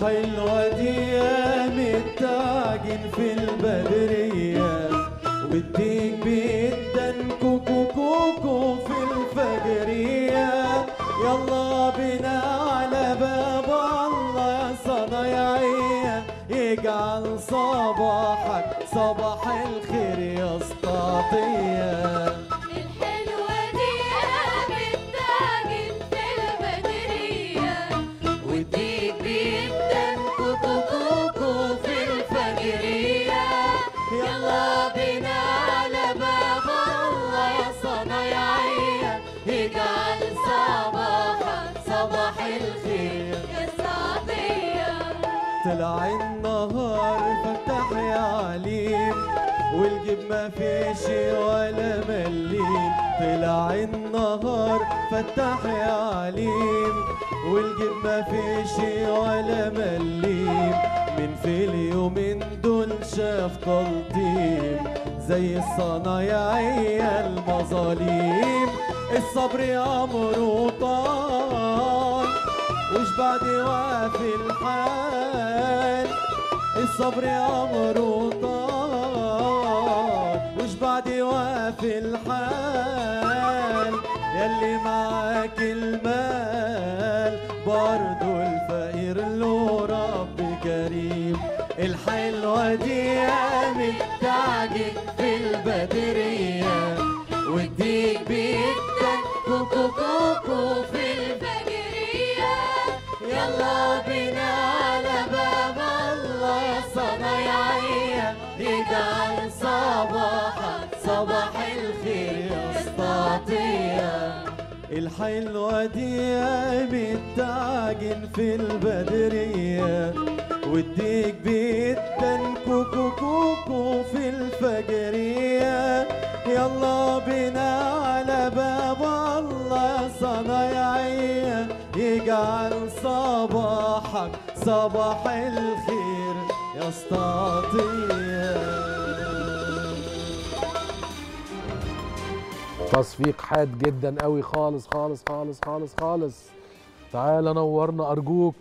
الحلوة دي متعجن في البدرية والديك بيدن كوكو كوكو في الفجرية يلا بينا على باب الله يا صنايعية يجعل صباحك صباح الخير يا اسطاطية الحلوة دي بتعجن في البدرية والديك بيبدأ كوكو كوكو في الفجرية يلا بينا على باب الله يا صنايعية يجعل صباحك صباح الخير يا سعدية طلع النهار فتح يا عليم والجيب ما فيش ولا مليم طلع النهار فتح يا عليم والجيب ما فيش ولا مليم من في اليومين دول شاف تلطيم زي الصنايعية المظاليم الصبر أمره طال وش بعد وقف الحال الصبر أمره طال وش بعد وقف الحال يلي معاك المال برضو الفقير له رب كريم الحلوة دي قامت تعجن في البدرية والديك بيدك كوكو كوكو في الفجرية يلا بينا على باب الله يا صنايعية يجعل صباحك صباح الخير يا اسطاطية الحلوة دي قامت تعجن في البدرية والديك بيدن كوكو كوكو في الفجرية يلا بينا على باب الله يا صنايعية يجعل صباحك صباح الخير يا اسطاطية تصفيق حاد جدا قوي خالص خالص خالص خالص خالص تعال نورنا ارجوك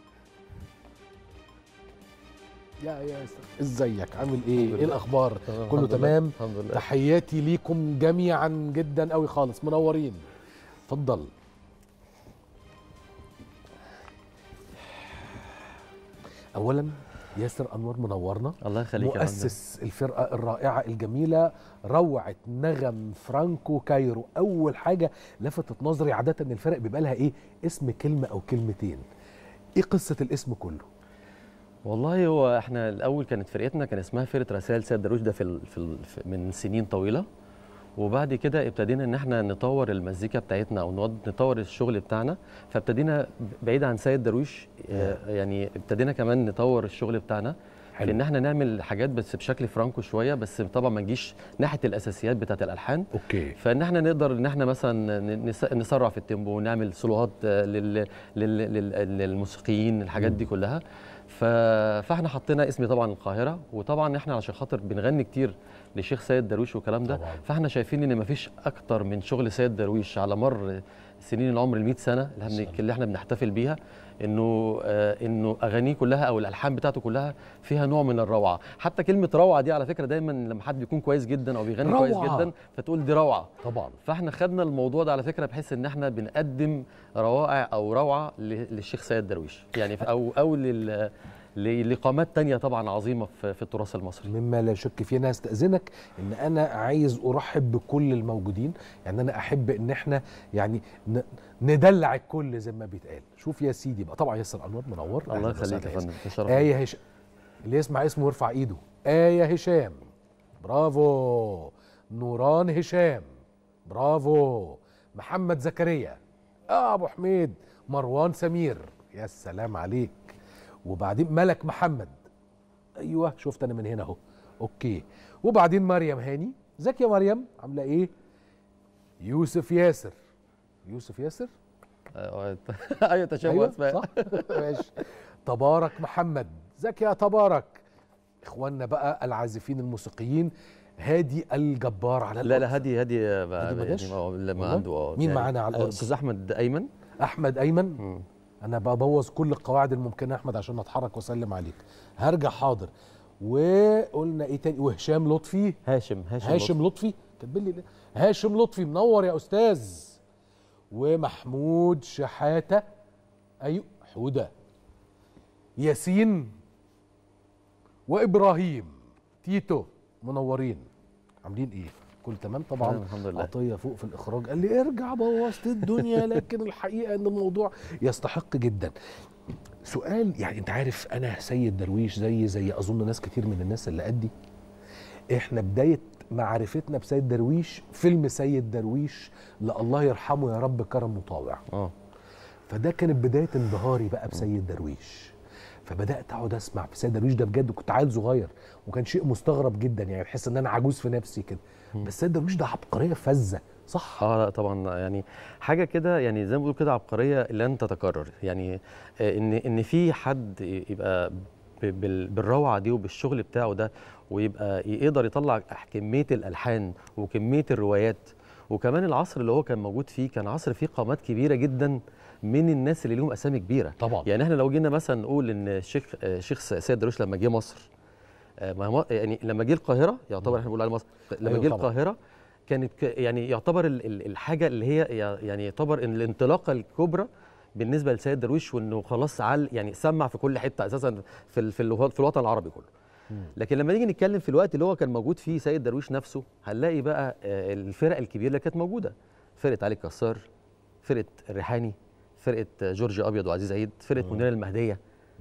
يا يا أستاذ، ازيك عامل ايه ايه الاخبار كله تمام الحمد لله تحياتي ليكم جميعا جدا قوي خالص منورين اتفضل اولا ياسر انور منورنا الله يخليك يا فندم. مؤسس الفرقه الرائعه الجميله روعه نغم فرانكو كايرو اول حاجه لفتت نظري عاده ان الفرق بيبقى لها ايه اسم كلمه او كلمتين ايه قصه الاسم كله والله هو احنا الاول كانت فرقتنا كان اسمها فرقه رسائل سيد دروش ده في, ال في, ال في من سنين طويله وبعد كده ابتدينا ان احنا نطور المزيكا بتاعتنا او نود- نطور الشغل بتاعنا فابتدينا بعيد عن سيد درويش آه، يعني ابتدينا كمان نطور الشغل بتاعنا حلو. في ان احنا نعمل حاجات بس بشكل فرانكو شويه بس طبعا ما نجيش ناحيه الاساسيات بتاعت الالحان اوكي فان احنا نقدر ان احنا مثلا ن- نس- نسرع في التيمبو ونعمل سولوهات آه، لل- لل- لل- للموسيقيين الحاجات دي كلها ف- فاحنا حطينا اسمي طبعا القاهره وطبعا احنا علشان خاطر بنغني كتير لشيخ سيد درويش والكلام ده طبعاً. فاحنا شايفين ان مفيش اكتر من شغل سيد درويش على مر سنين العمر ال 100 سنه اللي احنا, اللي احنا بنحتفل بيها انه آه انه اغانيه كلها او الالحان بتاعته كلها فيها نوع من الروعه حتى كلمه روعه دي على فكره دايما لما حد بيكون كويس جدا او بيغني كويس روعة. جدا فتقول دي روعه طبعا فاحنا خدنا الموضوع ده على فكره بحيث ان احنا بنقدم روائع او روعه ل- للشيخ سيد درويش يعني في- او او لل ل- لقامات تانية طبعا عظيمه في, في التراث المصري مما لا شك فيه انا استاذنك ان انا عايز ارحب بكل الموجودين يعني انا احب ان احنا يعني ن- ندلع الكل زي ما بيتقال شوف يا سيدي بقى طبعا ياسر انور منور الله أهلاً يخليك وسهلاً يا ياسر. فندم تشرف آية هشام اللي يسمع اسمه يرفع ايده آية هشام برافو نوران هشام برافو محمد زكريا آه ابو حميد مروان سمير يا سلام عليك وبعدين ملك محمد ايوه شفت انا من هنا اهو اوكي وبعدين مريم هاني ازيك يا مريم عامله ايه يوسف ياسر يوسف ياسر آه، ايوه تشابه اسماء صح ماشي تبارك محمد ازيك يا تبارك اخواننا بقى العازفين الموسيقيين هادي الجبار على لا لا الأرض. هادي هادي هادي ما جاش؟ يعني آه، لما والله؟ عنده اه مين يعني معانا على الأرض؟ استاذ احمد ايمن احمد ايمن مم. انا ببوظ كل القواعد الممكنه يا احمد عشان اتحرك واسلم عليك هرجع حاضر وقلنا ايه تاني وهشام لطفي هاشم هاشم, هاشم لطفي كاتبين لي ليه؟ هاشم لطفي منور يا استاذ ومحمود شحاته ايوه حوده ياسين وابراهيم تيتو منورين عاملين ايه كل تمام طبعا تمام، الحمد لله. عطيه فوق في الاخراج قال لي ارجع بوظت الدنيا لكن الحقيقه ان الموضوع يستحق جدا سؤال يعني انت عارف انا سيد درويش زي زي اظن ناس كتير من الناس اللي قدي احنا بدايه معرفتنا بسيد درويش فيلم سيد درويش لا الله يرحمه يا رب كرم مطاوع اه فده كانت بدايه انبهاري بقى بسيد درويش فبدات اقعد اسمع في سيد درويش ده بجد كنت عيل صغير وكان شيء مستغرب جدا يعني تحس ان انا عجوز في نفسي كده بس سيد درويش ده عبقريه فذه صح اه لا طبعا يعني حاجه كده يعني زي ما بيقولوا كده عبقريه لن تتكرر يعني آه، ان ان في حد يبقى ب- بال- بالروعه دي وبالشغل بتاعه ده ويبقى يقدر يطلع كميه الالحان وكميه الروايات وكمان العصر اللي هو كان موجود فيه كان عصر فيه قامات كبيره جدا من الناس اللي لهم اسامي كبيره طبعا يعني احنا لو جينا مثلا نقول ان الشيخ آه، شيخ سيد درويش لما جه مصر آه، ما هو يعني لما جه القاهره يعتبر احنا بنقول عليه مصر لما أيوة جه طبعاً. القاهره كانت ك- يعني يعتبر ال- ال- الحاجه اللي هي يع- يعني يعتبر إن الانطلاقه الكبرى بالنسبه لسيد درويش وانه خلاص عال يعني سمع في كل حته اساسا في ال- في, الو- في الوطن العربي كله لكن لما نيجي نتكلم في الوقت اللي هو كان موجود فيه سيد درويش نفسه هنلاقي بقى آه، الفرق الكبيره اللي كانت موجوده فرقه علي كسار فرقه الريحاني فرقه آه، جورج ابيض وعزيز عيد فرقه منيره المهديه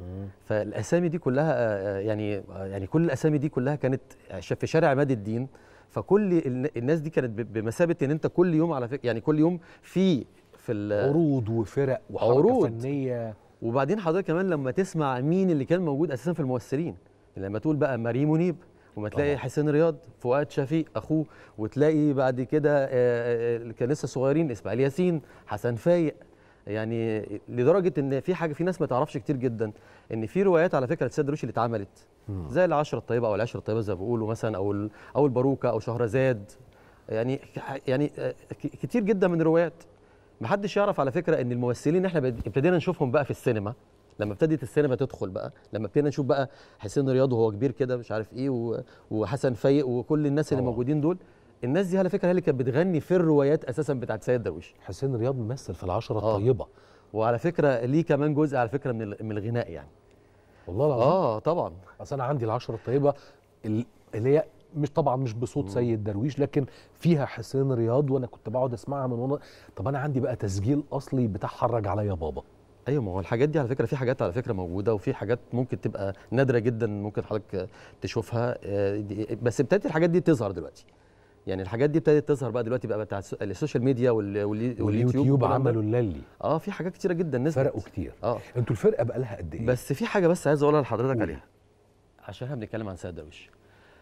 فالاسامي دي كلها آه، آه، يعني آه، يعني كل الاسامي دي كلها كانت ش- في شارع عماد الدين فكل الن- الناس دي كانت ب- بمثابه ان انت كل يوم على فكره يعني كل يوم في في ال- عروض وفرق وحركه عروض. فنيه وبعدين حضرتك كمان لما تسمع مين اللي كان موجود اساسا في الممثلين لما تقول بقى مريم منيب وما تلاقي طبعا. حسين رياض فؤاد شفيق اخوه وتلاقي بعد كده آه، آه، اللي كان لسه صغيرين اسماعيل ياسين حسن فايق يعني لدرجه ان في حاجه في ناس ما تعرفش كتير جدا ان في روايات على فكره لسيد درويش اللي اتعملت زي العشره الطيبه او العشره الطيبه زي ما بيقولوا مثلا او ال- او الباروكه او شهرزاد يعني يعني آه، ك- كتير جدا من الروايات محدش يعرف على فكره ان الممثلين اللي احنا بد- ابتدينا نشوفهم بقى في السينما لما ابتدت السينما تدخل بقى لما ابتدينا نشوف بقى حسين رياض وهو كبير كده مش عارف ايه و- وحسن فايق وكل الناس اللي طبعا. موجودين دول الناس دي على فكره هي اللي كانت بتغني في الروايات اساسا بتاعت سيد درويش حسين رياض ممثل في العشره آه. الطيبه وعلى فكره ليه كمان جزء على فكره من ال- من الغناء يعني والله العظيم اه طبعا اصل انا عندي العشره الطيبه ال- اللي هي مش طبعا مش بصوت سيد درويش لكن فيها حسين رياض وانا كنت بقعد اسمعها من وانا طب انا عندي بقى تسجيل اصلي بتاع حرج عليا بابا ايوه ما هو الحاجات دي على فكره في حاجات على فكره موجوده وفي حاجات ممكن تبقى نادره جدا ممكن حضرتك تشوفها آه، دي- بس ابتدت الحاجات دي تظهر دلوقتي يعني الحاجات دي ابتدت تظهر بقى دلوقتي بقى بتاع السو- السوشيال ميديا وال- واليوتيوب واليوتيوب والكلام ده. عملوا اللي اه في حاجات كتيره جدا نزلت فرقوا كتير اه انتوا الفرقه بقى لها قد ايه بس في حاجه بس عايز اقولها لحضرتك قول. عليها عشان احنا بنتكلم عن سيد درويش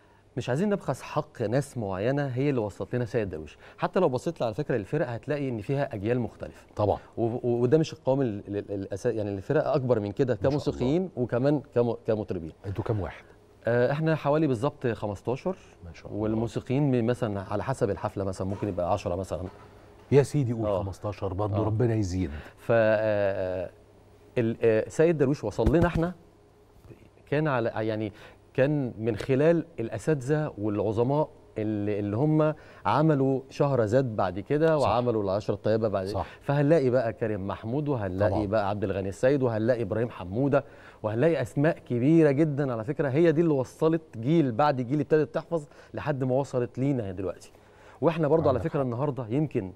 مش عايزين نبخس حق ناس معينه هي اللي وصلت لنا سيد درويش حتى لو بصيت على فكره الفرق هتلاقي ان فيها اجيال مختلفه طبعا و- و- وده مش القوام ال- ال- ال- الاساسي يعني الفرق اكبر من كده شاء كموسيقيين وكمان كم- كمطربين انتوا كام واحد آه، احنا حوالي بالظبط 15 ما شاء الله والموسيقيين من- مثلا على حسب الحفله مثلا ممكن يبقى 10 مثلا يا سيدي قول آه. 15 برضه آه. ربنا يزيد ف آه، ال- آه، سيد درويش وصل لنا احنا كان على يعني كان من خلال الاساتذه والعظماء اللي, اللي هم عملوا شهرزاد بعد كده صح. وعملوا العشره الطيبه بعد صح. فهنلاقي بقى كريم محمود وهنلاقي طبعاً. بقى عبد الغني السيد وهنلاقي ابراهيم حموده وهنلاقي اسماء كبيره جدا على فكره هي دي اللي وصلت جيل بعد جيل ابتدت تحفظ لحد ما وصلت لينا دلوقتي واحنا برضو على عندك فكره النهارده يمكن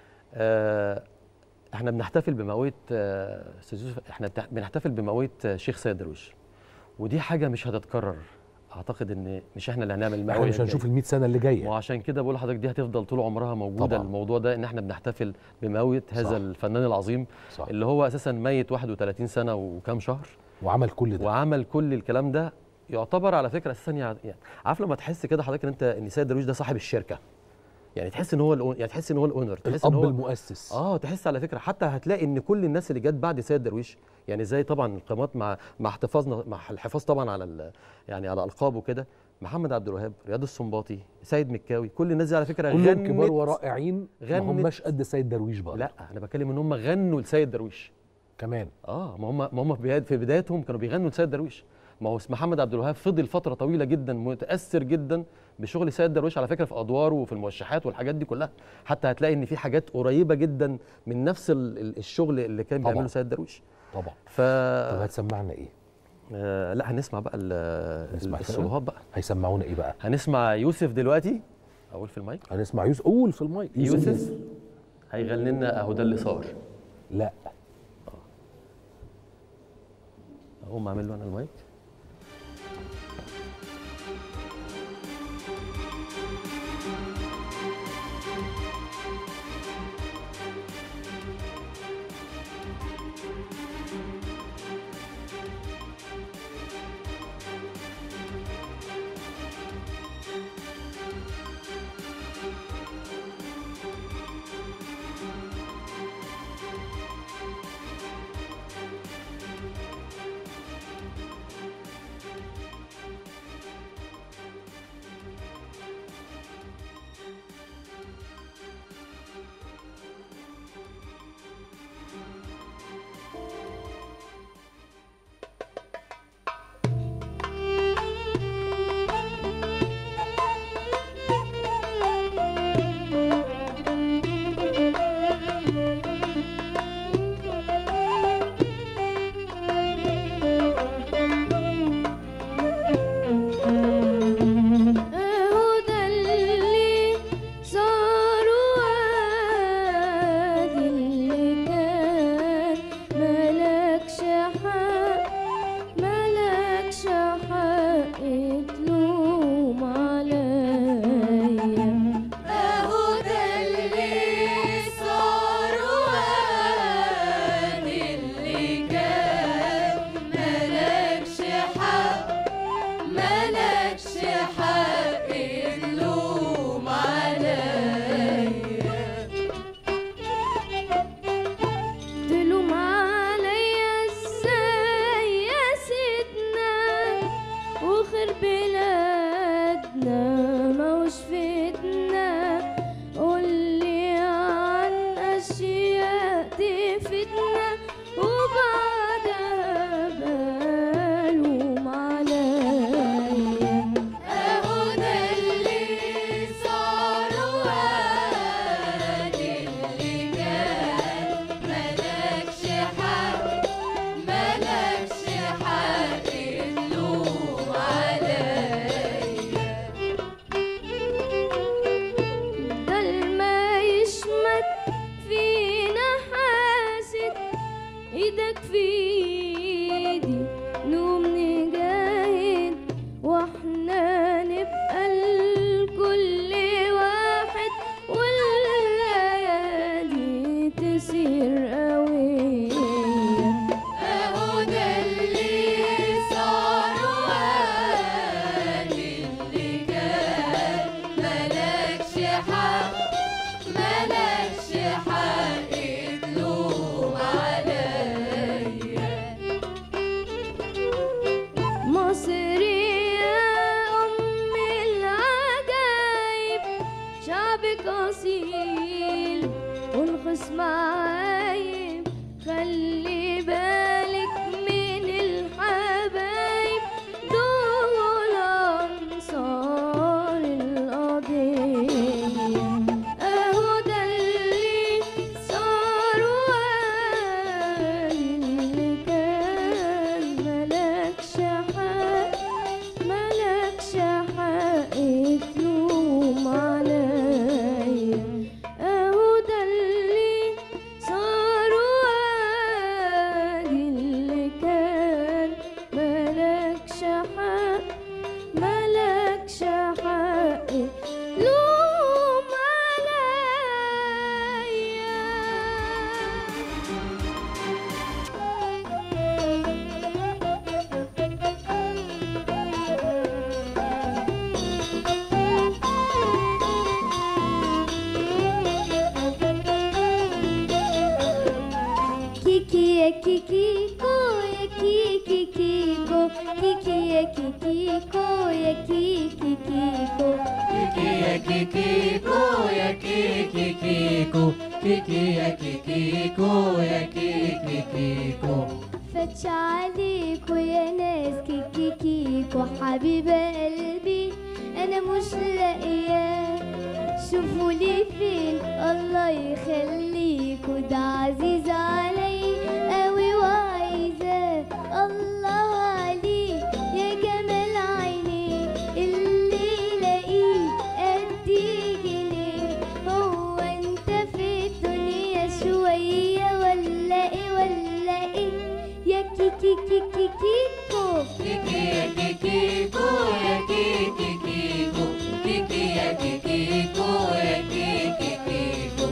آه احنا بنحتفل بمئويه آه أستاذ يوسف، احنا بتح- بنحتفل بمئويه آه، شيخ سيد درويش ودي حاجه مش هتتكرر اعتقد ان مش احنا اللي هنعمل احنا المئويه مش هنشوف ال 100 سنه اللي جايه وعشان كده بقول لحضرتك دي هتفضل طول عمرها موجوده طبعاً. الموضوع ده ان احنا بنحتفل بمئويه هذا صح. الفنان العظيم صح اللي هو اساسا ميت 31 سنه وكام شهر وعمل كل ده وعمل كل الكلام ده يعتبر على فكره اساسا يعني يعني عارف لما تحس كده حضرتك ان انت ان سيد درويش ده صاحب الشركه يعني تحس ان هو الأون- يعني تحس ان هو الاونر تحس ان الاب هو المؤسس اه تحس على فكره حتى هتلاقي ان كل الناس اللي جت بعد سيد درويش يعني زي طبعا القامات مع مع احتفاظنا مع الحفاظ طبعا على ال- يعني على القاب وكده محمد عبد الوهاب رياض السنباطي سيد مكاوي كل الناس دي على فكره كلهم غنت كبار ورائعين ما غنت- هماش قد سيد درويش برضه لا انا بتكلم ان هم غنوا لسيد درويش كمان اه ما هم ما هم في بداية- في بدايتهم كانوا بيغنوا لسيد درويش ما هو محمد عبد الوهاب فضل فتره طويله جدا متاثر جدا بشغل سيد درويش على فكره في ادواره وفي الموشحات والحاجات دي كلها حتى هتلاقي ان في حاجات قريبه جدا من نفس ال- ال- الشغل اللي كان طبعاً. بيعمله سيد درويش طبعا ف طب هتسمعنا ايه آه لا هنسمع بقى ال- نسمع الصلوات بقى هيسمعونا ايه بقى هنسمع يوسف دلوقتي اقول في المايك هنسمع يوسف قول في المايك يوسف هيغني لنا اهو ده اللي صار لا اقوم اعمل له انا المايك اهو ده اللي صار وادي اللي كان ملكش حق ملكش حق تلوم عليا اهو ده اللي صار وادي اللي كان ملكش حق ملكش حق تلوم عليا تلوم عليا ازاي يا سيدنا وخير بلادنا موش فتنا قولي عن اشياء تفتنا وبعدها بلوم عليا اهو ده اللي صار وادي اللي كان ملكش حق ملكش حق تلوم عليا ده الما يشمت فينا حاسد ايدك في ايدي نقوم نجاهد واحنا نبقى لكل واحد والليالي تسير قوية اهو ده اللي صار وادي اللي كان ملكش حق ملكش حق تلوم عليا مصري يا أم العجايب شعبك أصيل والخصم عايب خلي بالك من الحبايب دول أنصار القضية أهو ده اللي صار وادي اللي كان ملكش حق ملكش حق تلوم عليا اهو ده اللي صار وادي اللي كان ملكش حق ملكش حق تلوم Kiki ya kikiko ya kiki kiko كيكي يا كيكيكو يا كيكي كيكو Kiki ya kikiko ya kiki kiko Kiki ya kikiko ya kiki kiko فتش عليكوا يا ناس كيكي كيكو حبيب قلبي انا مش لاقياه شوفوا لي فين الله يخليكوا ده عزيز علي قوي وعايزاه الله عليه يا جمال عينيه اللي يلاقيه ادي جنيه هو انت في الدنيا شويه ولا ايه ولا ايه يا كيكي كيكي كيكو Kiki ya kikiko ya kiki kiko Kiki ya kikiko ya kiki kiko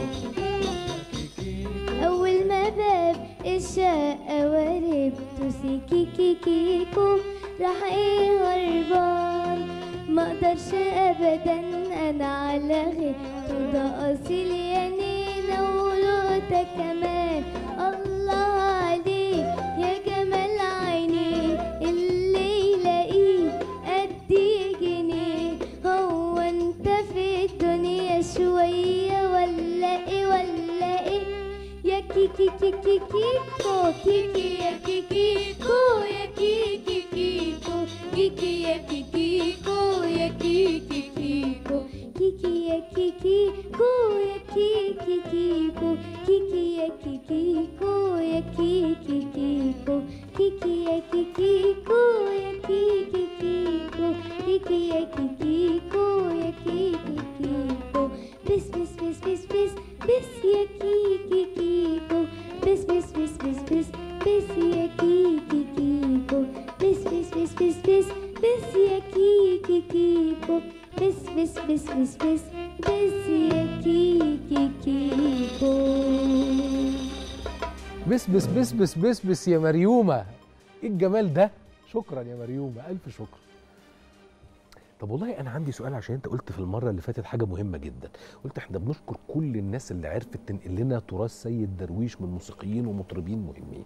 أول ما باب الشقة وربته سيكيكي كيكو راح ايه هربان ما اقدرش ابدا انا على غيرته ده اصيل يا نينا ولوتا كمان الله عليه يا جمال عينيه اللي يلاقيه ادي جنيه هو انت في الدنيا شوية ولا ايه ولا ايه يا كيكي كيكي كيكو كيكي يا كيكيكو يا كيكي كيكو كيكي يا كيكيكو يا كيكي كيكو كيكي يا كيكيكو يا كيكي كيكو كيكي يا كيكيكو يا كيكي كيكو كيكي يا كيكيكو يا كيكي كيكو كيكي يا كيكيكو يا كيكي كيكو بس بس بس بس بس بس يا كيكي كيكو بس بس بس بس بس بس يا كيكي كيكو بس بس بس بس بس بس يا كيكي كيكو بس بس بس بس بس بس يا كيكي كيكو بس بس بس بس بس بس يا مريومه ايه الجمال ده شكرا يا مريومه الف شكر طب والله انا عندي سؤال عشان انت قلت في المره اللي فاتت حاجه مهمه جدا قلت احنا بنشكر كل الناس اللي عرفت تنقل لنا تراث سيد درويش من موسيقيين ومطربين مهمين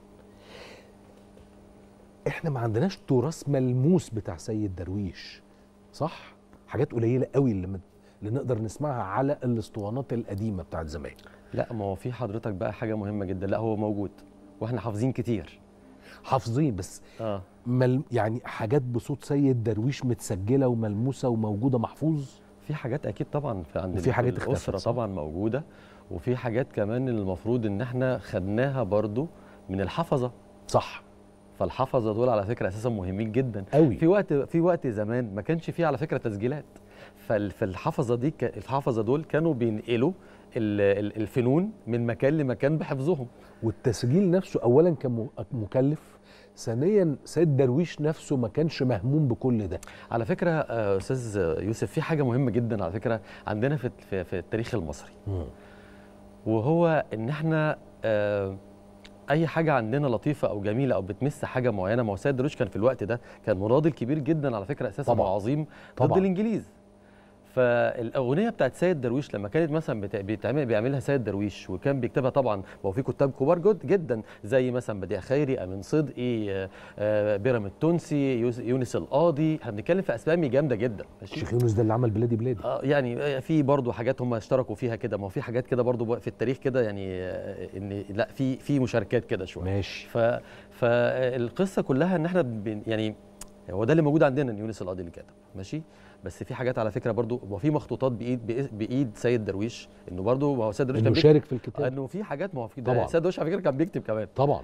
احنا ما عندناش تراث ملموس بتاع سيد درويش صح حاجات قليله قوي اللي, من اللي نقدر نسمعها على الاسطوانات القديمه بتاعت زمان لا ما هو في حضرتك بقى حاجه مهمه جدا لا هو موجود واحنا حافظين كتير حافظين بس اه مل يعني حاجات بصوت سيد درويش متسجله وملموسه وموجوده محفوظ في حاجات اكيد طبعا في عند وفي حاجات اختفت، الاسره صح؟ طبعا موجوده وفي حاجات كمان المفروض ان احنا خدناها برضو من الحفظه صح فالحفظه دول على فكره اساسا مهمين جدا قوي في وقت في وقت زمان ما كانش فيه على فكره تسجيلات فال- فالحفظه دي ك- الحفظه دول كانوا بينقلوا ال- ال- الفنون من مكان لمكان بحفظهم والتسجيل نفسه اولا كان م- مكلف ثانيا سيد درويش نفسه ما كانش مهموم بكل ده على فكره آه، استاذ يوسف في حاجه مهمه جدا على فكره عندنا في في, في التاريخ المصري وهو ان احنا آه، اي حاجه عندنا لطيفه او جميله او بتمس حاجه معينه ما هو سيد درويش كان في الوقت ده كان مناضل كبير جدا على فكره اساسا طبعاً. وعظيم ضد طبعاً. الانجليز فالاغنيه بتاعت سيد درويش لما كانت مثلا بتا- بيتعمل بيعملها سيد درويش وكان بيكتبها طبعا هو في كتاب كبار جد جدا زي مثلا بديع خيري امين صدقي آه، آه، بيرام التونسي يوس- يونس القاضي احنا بنتكلم في اسامي جامده جدا ماشي الشيخ يونس ده اللي عمل بلادي بلادي اه يعني في برضه حاجات هم اشتركوا فيها كده ما هو في حاجات كده برضه في التاريخ كده يعني آه، ان لا في في مشاركات كده شويه ماشي ف فالقصه كلها ان احنا بن يعني هو ده اللي موجود عندنا ان يونس القاضي اللي كتب ماشي بس في حاجات على فكره برضه وفي مخطوطات بايد بإيد- بايد سيد درويش انه برضه ما هو سيد درويش انه كان بيكتب شارك في الكتاب انه في حاجات ما هو في طبعاً. ده سيد درويش على فكره كان بيكتب كمان طبعا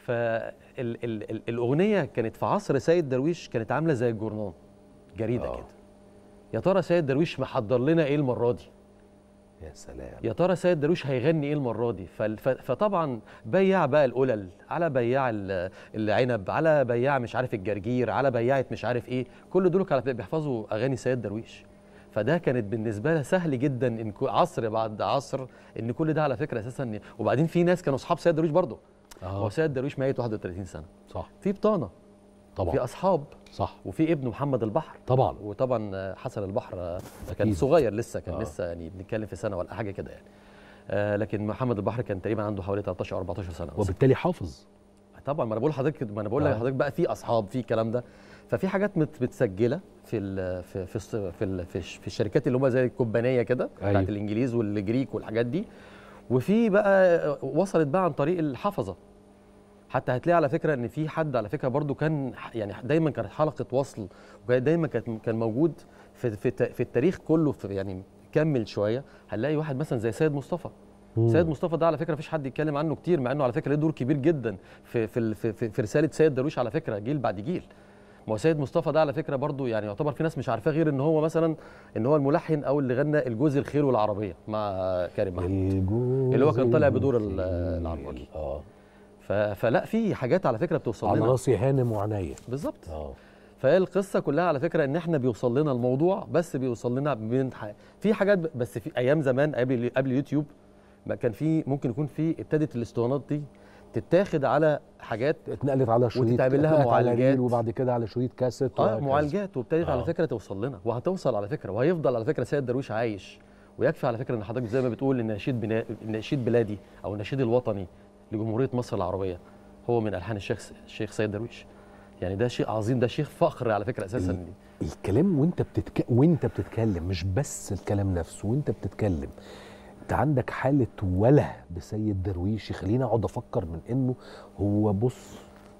فالاغنيه كانت في عصر سيد درويش كانت عامله زي الجورنان جريده آه. كده يا ترى سيد درويش محضر لنا ايه المره دي يا سلام يا ترى سيد درويش هيغني ايه المره دي فال- ف- فطبعا بياع بقى القلل على بياع ال- العنب على بياع مش عارف الجرجير على بياعه مش عارف ايه كل دول كانوا بيحفظوا اغاني سيد درويش فده كانت بالنسبه لها سهل جدا ان كو- عصر بعد عصر ان كل ده على فكره اساسا إن- وبعدين في ناس كانوا اصحاب سيد درويش برضه هو اه سيد درويش ميت 31 سنه صح في بطانه في طبعا اصحاب صح وفي ابنه محمد البحر طبعا وطبعا آه، حسن البحر آه، كان أكيد. صغير لسه كان آه. آه. لسه يعني بنتكلم في سنه ولا حاجه كده يعني آه لكن محمد البحر كان تقريبا عنده حوالي 13 او 14 سنه وبالتالي حافظ طبعا ما انا بقول لحضرتك ما انا بقول آه. لحضرتك بقى في اصحاب في الكلام ده ففي حاجات مت- متسجله في ال في في الس- في, ال في, الش- في الشركات اللي هم زي الكوبانيه كده أيوة. بتاعت الانجليز والجريك والحاجات دي وفي بقى وصلت بقى عن طريق الحفظه حتى هتلاقي على فكره ان في حد على فكره برضو كان ح- يعني دايما كانت حلقه وصل ودايما كانت كان موجود في في, الت- في التاريخ كله في يعني كمل شويه هنلاقي واحد مثلا زي سيد مصطفى سيد مصطفى ده على فكره مفيش حد يتكلم عنه كتير مع انه على فكره له دور كبير جدا في في ال- في, في, في رساله سيد درويش على فكره جيل بعد جيل ما هو سيد مصطفى ده على فكره برضو يعني يعتبر في ناس مش عارفاه غير ان هو مثلا ان هو الملحن او اللي غنى الجوز الخير والعربيه مع كريم محمود الجوز اللي هو كان طالع بدور ال- الخيل. العربجي. اه ف- فلا في حاجات على فكره بتوصل على لنا راسي هانم وعناية بالظبط اه فهي القصه كلها على فكره ان احنا بيوصل لنا الموضوع بس بيوصل لنا من ح... في حاجات ب- بس في ايام زمان قبل قبل اليوتيوب ما كان في ممكن يكون في ابتدت الاسطوانات دي تتاخد على حاجات اتنقلت على شريط وتتعمل لها اتنقلت على معالجات. ريل وبعد كده على شريط كاسيت اه وهكذا. معالجات وابتدت على آه. فكره توصل لنا وهتوصل على فكره وهيفضل على فكره سيد درويش عايش ويكفي على فكره ان حضرتك زي ما بتقول ان نشيد بنا... نشيد بلادي او النشيد الوطني لجمهوريه مصر العربيه هو من الحان الشيخ الشيخ سيد درويش يعني ده شيء عظيم ده شيء فخر على فكره اساسا ال- الكلام وانت بتتك... وانت بتتكلم مش بس الكلام نفسه وانت بتتكلم انت عندك حاله وله بسيد درويش يخليني اقعد افكر من انه هو بص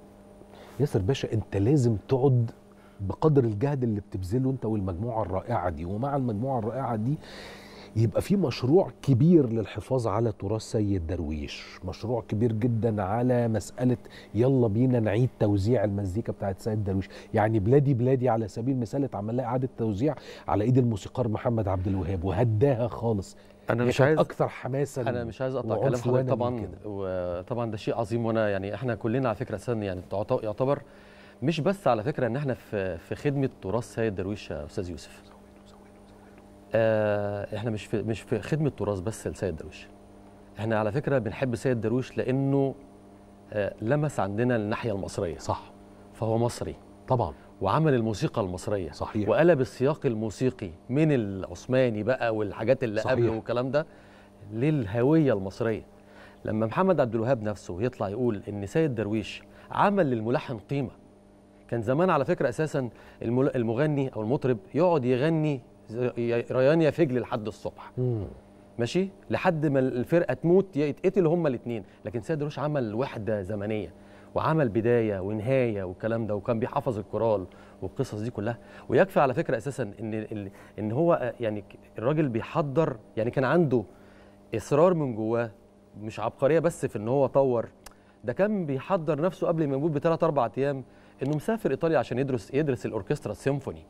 ياسر باشا انت لازم تقعد بقدر الجهد اللي بتبذله انت والمجموعه الرائعه دي ومع المجموعه الرائعه دي يبقى في مشروع كبير للحفاظ على تراث سيد درويش مشروع كبير جدا على مسألة يلا بينا نعيد توزيع المزيكا بتاعت سيد درويش يعني بلادي بلادي على سبيل المثال اتعمل لها إعادة توزيع على إيد الموسيقار محمد عبد الوهاب وهداها خالص انا هي مش كانت عايز أكثر حماسا انا مش عايز اقطع كلام وعنفوانا حضرتك من طبعا كده. وطبعا ده شيء عظيم وانا يعني احنا كلنا على فكره اساسا يعني تعت- يعتبر مش بس على فكره ان احنا في في خدمه تراث سيد درويش يا استاذ يوسف آه احنا مش في مش في خدمه تراث بس لسيد درويش احنا على فكره بنحب سيد درويش لانه آه لمس عندنا الناحيه المصريه صح فهو مصري طبعا وعمل الموسيقى المصريه صحيح وقلب السياق الموسيقي من العثماني بقى والحاجات اللي صحيح. قبله والكلام ده للهويه المصريه لما محمد عبد الوهاب نفسه يطلع يقول ان سيد درويش عمل للملحن قيمه كان زمان على فكره اساسا المل- المغني او المطرب يقعد يغني زي- ريان يا فجل لحد الصبح مم. ماشي لحد ما الفرقه تموت يتقتلوا هما الاثنين لكن سيد درويش عمل وحده زمنيه وعمل بدايه ونهايه والكلام ده وكان بيحفظ الكورال والقصص دي كلها ويكفي على فكره اساسا ان ال- ان هو يعني الراجل بيحضر يعني كان عنده اصرار من جواه مش عبقريه بس في ان هو طور ده كان بيحضر نفسه قبل ما يموت بثلاث اربع ايام انه مسافر ايطاليا عشان يدرس يدرس الاوركسترا السيمفوني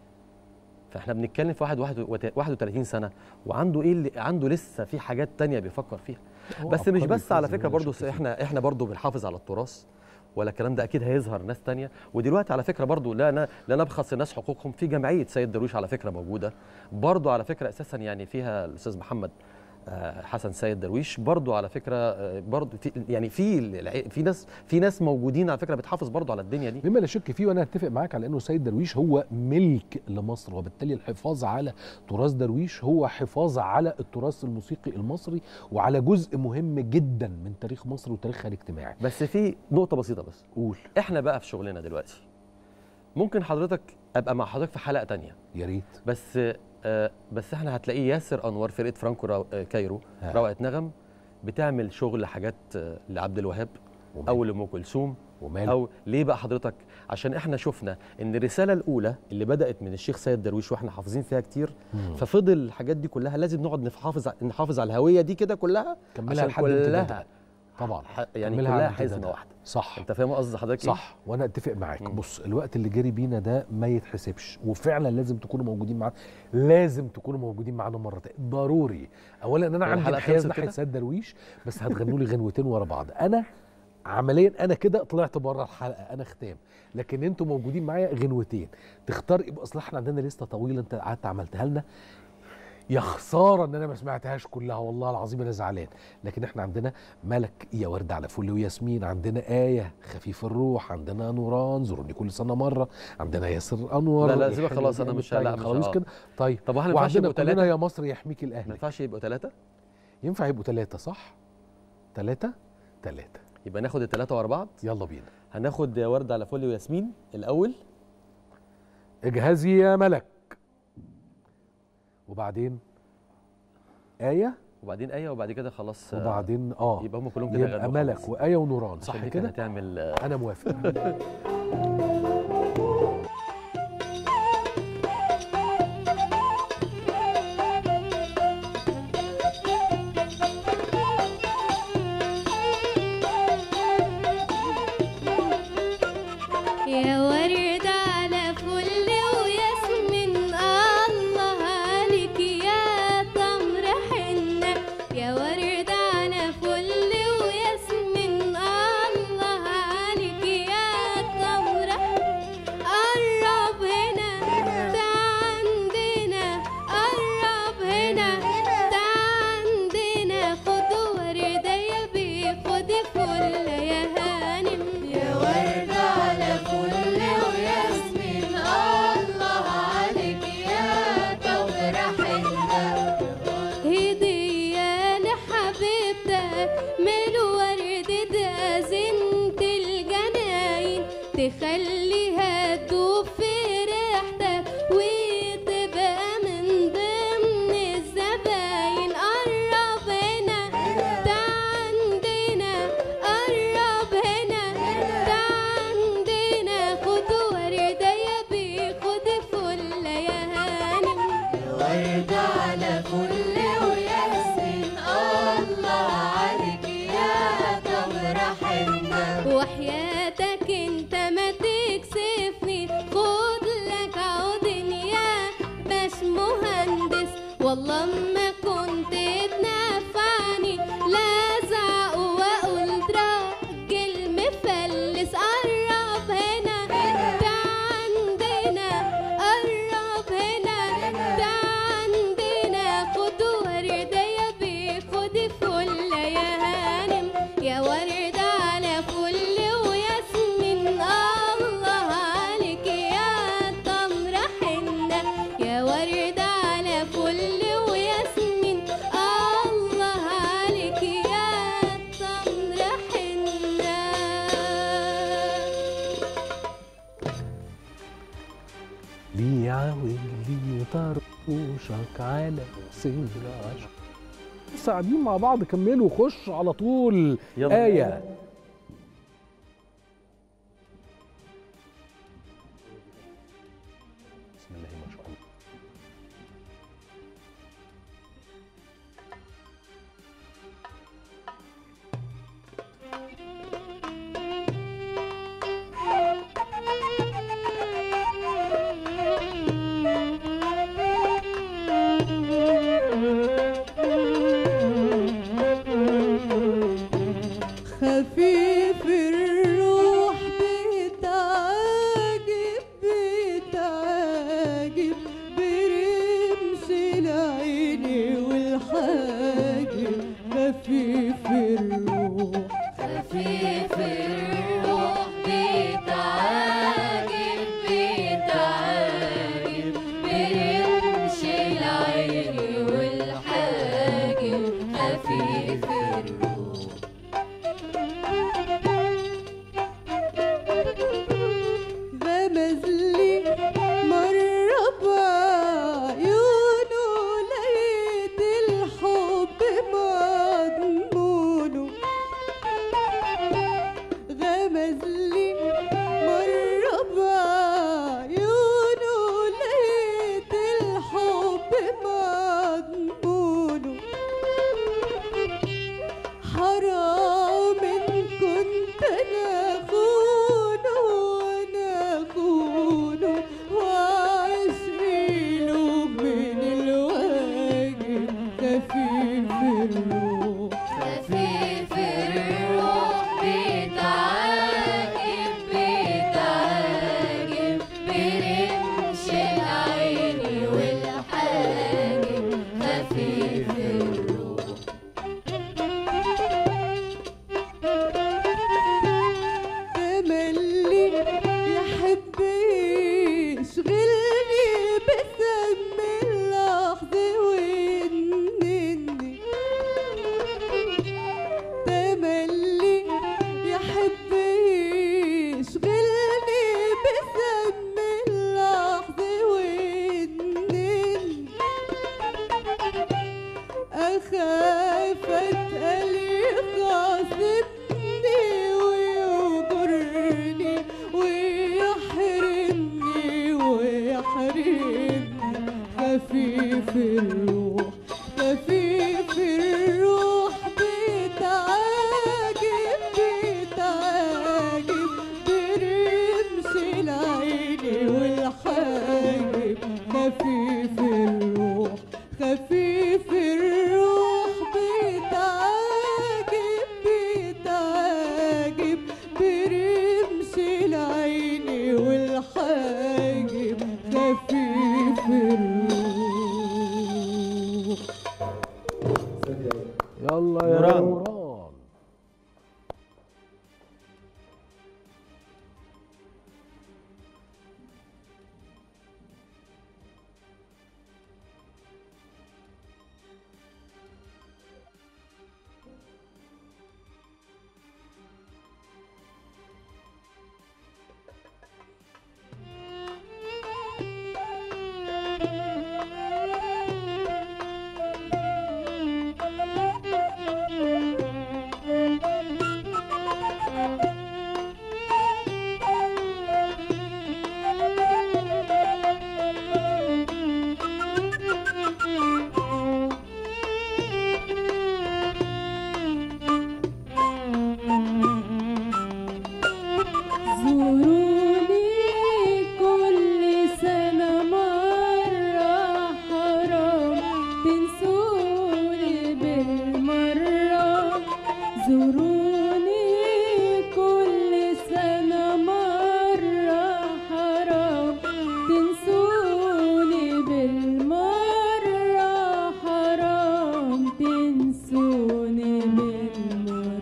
فاحنا بنتكلم في واحد واحد وت- 31 سنه وعنده ايه اللي عنده لسه في حاجات تانية بيفكر فيها هو بس مش عبقري بس على فوزي فكره ولا برضو شك فيه. احنا احنا برضو بنحافظ على التراث ولا الكلام ده اكيد هيظهر ناس تانية ودلوقتي على فكره برضو لا لا, لا نبخس الناس حقوقهم في جمعيه سيد درويش على فكره موجوده برضو على فكره اساسا يعني فيها الاستاذ محمد آه، حسن سيد درويش برضو على فكره آه، برضو في يعني في الع- في ناس في ناس موجودين على فكره بتحافظ برضو على الدنيا دي مما لا شك فيه وانا اتفق معاك على انه سيد درويش هو ملك لمصر وبالتالي الحفاظ على تراث درويش هو حفاظ على التراث الموسيقي المصري وعلى جزء مهم جدا من تاريخ مصر وتاريخها الاجتماعي بس في نقطه بسيطه بس قول احنا بقى في شغلنا دلوقتي ممكن حضرتك ابقى مع حضرتك في حلقه تانية يا ريت بس آه بس احنا هتلاقيه ياسر انور فرقه فرانكو راو آه كايرو ها. روعه نغم بتعمل شغل حاجات آه لعبد الوهاب وماله؟ او لام كلثوم وماله او ليه بقى حضرتك عشان احنا شفنا ان الرساله الاولى اللي بدات من الشيخ سيد درويش واحنا حافظين فيها كتير مم. ففضل الحاجات دي كلها لازم نقعد نحافظ ع- نحافظ على الهويه دي كده كلها كملها عشان لحد كلها امتدادها. طبعا ح- يعني كملها كلها على حزمه امتدادها. واحده صح انت فاهم قصدي حضرتك ايه؟ صح وانا اتفق معاك مم. بص الوقت اللي جري بينا ده ما يتحسبش وفعلا لازم تكونوا موجودين معانا لازم تكونوا موجودين معانا مره تانية ضروري اولا انا هي عندي الحلقة انحياز خلصت ناحيه كده؟ سيد درويش بس هتغنوا لي غنوتين ورا بعض انا عمليا انا كده طلعت بره الحلقه انا ختام لكن انتوا موجودين معايا غنوتين تختار يبقى اصل احنا عندنا لسته طويله انت قعدت عملتها لنا يا خساره ان انا ما سمعتهاش كلها والله العظيم انا زعلان لكن احنا عندنا ملك يا ورد على فل وياسمين عندنا آية خفيف الروح عندنا نوران زوروني كل سنة مرة عندنا ياسر أنور لا، لا، الحلو سيبك خلاص، دي أنا قامت مش- لا، طيب، مش- خلاص آه. كده طيب طب واحنا ما ينفعش وعندنا يبقوا كلنا ثلاثه يا مصر يحميك ما الأهلي ينفعش يبقوا ثلاثه ينفع يبقوا ثلاثة صح؟ ثلاثة؟ ثلاثة يبقى ناخد الثلاثه ورا بعض يلا بينا هناخد ورده على فل وياسمين الاول اجهزي يا ملك وبعدين آية وبعدين ايه وبعد كده خلاص آه، وبعدين اه يبقى هم كلهم كده يبقى غنوا ملك خلاص. وآية ونوران صح عشان دي كده كانت هتعمل آه، أنا موافق يا ورد على فل وياسمين الله عليك يا تمر حنة يا ورد على فل وياسمين الله عليك يا تمر قرب هنا تعال عندنا قرب هنا تعال عندنا خد وردة يا بيه خد فل يا هانم يا ورد على فل وياسمين الله عليك يا تمر حنة هدية لحبيبتك من ورد ده زينة الجناين تخليها تدوب في ريحتك وتبقى من ضمن الزباين قرب هنا تعال عندنا قرب هنا تعال عندنا خد وردة يا بيه خد فل يا هانم ورد على فل وياسمين الله عليك يا تمر حنة وحياتك انت ما تكسفني خد لك عودن يا باش مهندس والله ما كنت تنفعني لازع واقول راجل مفلس قرب هنا تعال عندنا قرب هنا تعال عندنا خد وردة يا بيه خد فل يا هانم يا ورد على فل وياسمين الله عليك يا تمر حنة يا ورد على فل وياسمين الله عليك يا تمر حنة لي عاول لي طرقوشك على صدر عشق لسه قاعدين مع بعض كملوا خش على طول يلا. آية بسم الله ما شاء الله خفي خفيف الروح خفيف الروح بتعاجب بتعاجب برمش العين والحاجب خفيف الروح خفيف الروح بتعاجب بتعاجب برمش العين والحاجب خفيف الروح يلا يا نوران. نوران زوروني كل سنة مرة حرام تنسوني بالمرة زوروني كل سنة مرة حرام تنسوني بالمرة حرام تنسوني بالمرة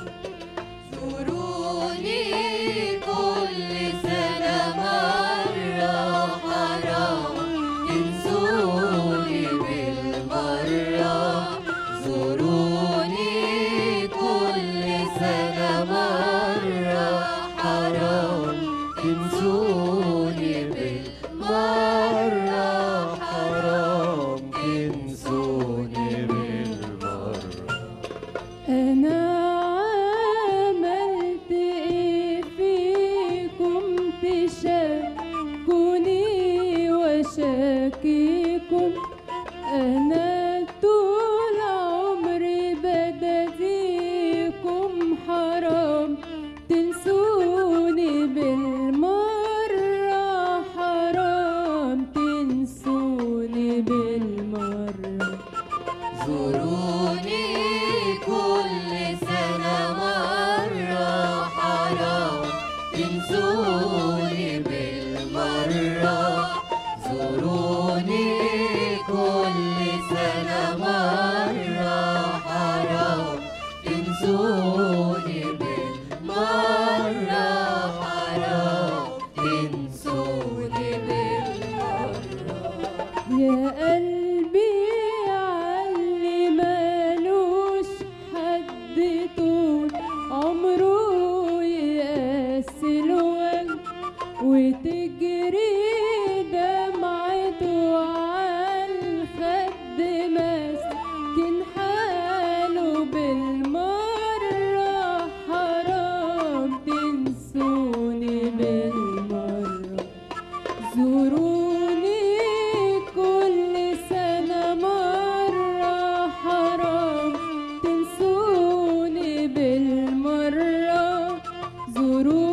زوروني كل سنة مرة حرام تنسوني بالمرة زوروني كل سنة مرة حرام تنسوني بالمرة حرام تنسوني بالمرة أنا عملت إيه فيكم تشكوني وشاكيكم أنا طول عمري بداديكم حرام تنسوني بالمرة حرام تنسوني بالمرة زوروني كل سنة مرة حرام تنسوني بالمرة زوروني كل سنة مرة حرام تنسوني بالمرة حرام تنسوني بالمرة يا قلبي علي مالوش حد طول عمره يقاسي الوجه وتجري دمعته عالخد مسكن حاله بالمرة حرام تنسوني بالمرة زوروني كل سنة مرة حرام تنسوني بالمرة زوروني